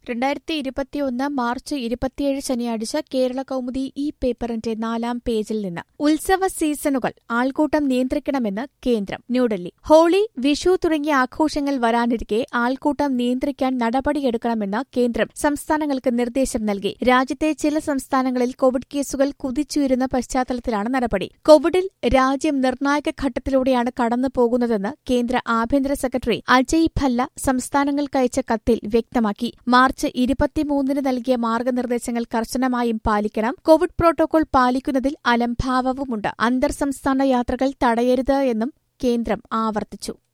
രണ്ടായിരത്തി ഇരുപത്തിയൊന്ന് മാർച്ച് ഇരുപത്തിയേഴ് ശനിയാഴ്ച കേരള കൗമുദി ഈ പേപ്പറിന്റെ നാലാം പേജിൽ നിന്ന് ഉത്സവ സീസണുകൾ ആൾക്കൂട്ടം നിയന്ത്രിക്കണമെന്ന് കേന്ദ്രം ന്യൂഡൽഹി ഹോളി വിഷു തുടങ്ങിയ ആഘോഷങ്ങൾ വരാനിരിക്കെ ആൾക്കൂട്ടം നിയന്ത്രിക്കാൻ നടപടിയെടുക്കണമെന്ന് കേന്ദ്രം സംസ്ഥാനങ്ങൾക്ക് നിർദ്ദേശം നൽകി രാജ്യത്തെ ചില സംസ്ഥാനങ്ങളിൽ കോവിഡ് കേസുകൾ കുതിച്ചുയരുന്ന പശ്ചാത്തലത്തിലാണ് നടപടി കോവിഡിൽ രാജ്യം നിർണായക ഘട്ടത്തിലൂടെയാണ് കടന്നു പോകുന്നതെന്ന് കേന്ദ്ര ആഭ്യന്തര സെക്രട്ടറി അജയ് ഭല്ല സംസ്ഥാനങ്ങൾക്കയച്ച കത്തിൽ വ്യക്തമാക്കി മാർച്ച് ഇരുപത്തിമൂന്നിന് നൽകിയ മാർഗനിർദ്ദേശങ്ങൾ കർശനമായും പാലിക്കണം കോവിഡ് പ്രോട്ടോകോൾ പാലിക്കുന്നതിൽ അലംഭാവവുമുണ്ട് അന്തർ സംസ്ഥാന യാത്രകൾ തടയരുത് എന്നും കേന്ദ്രം ആവർത്തിച്ചു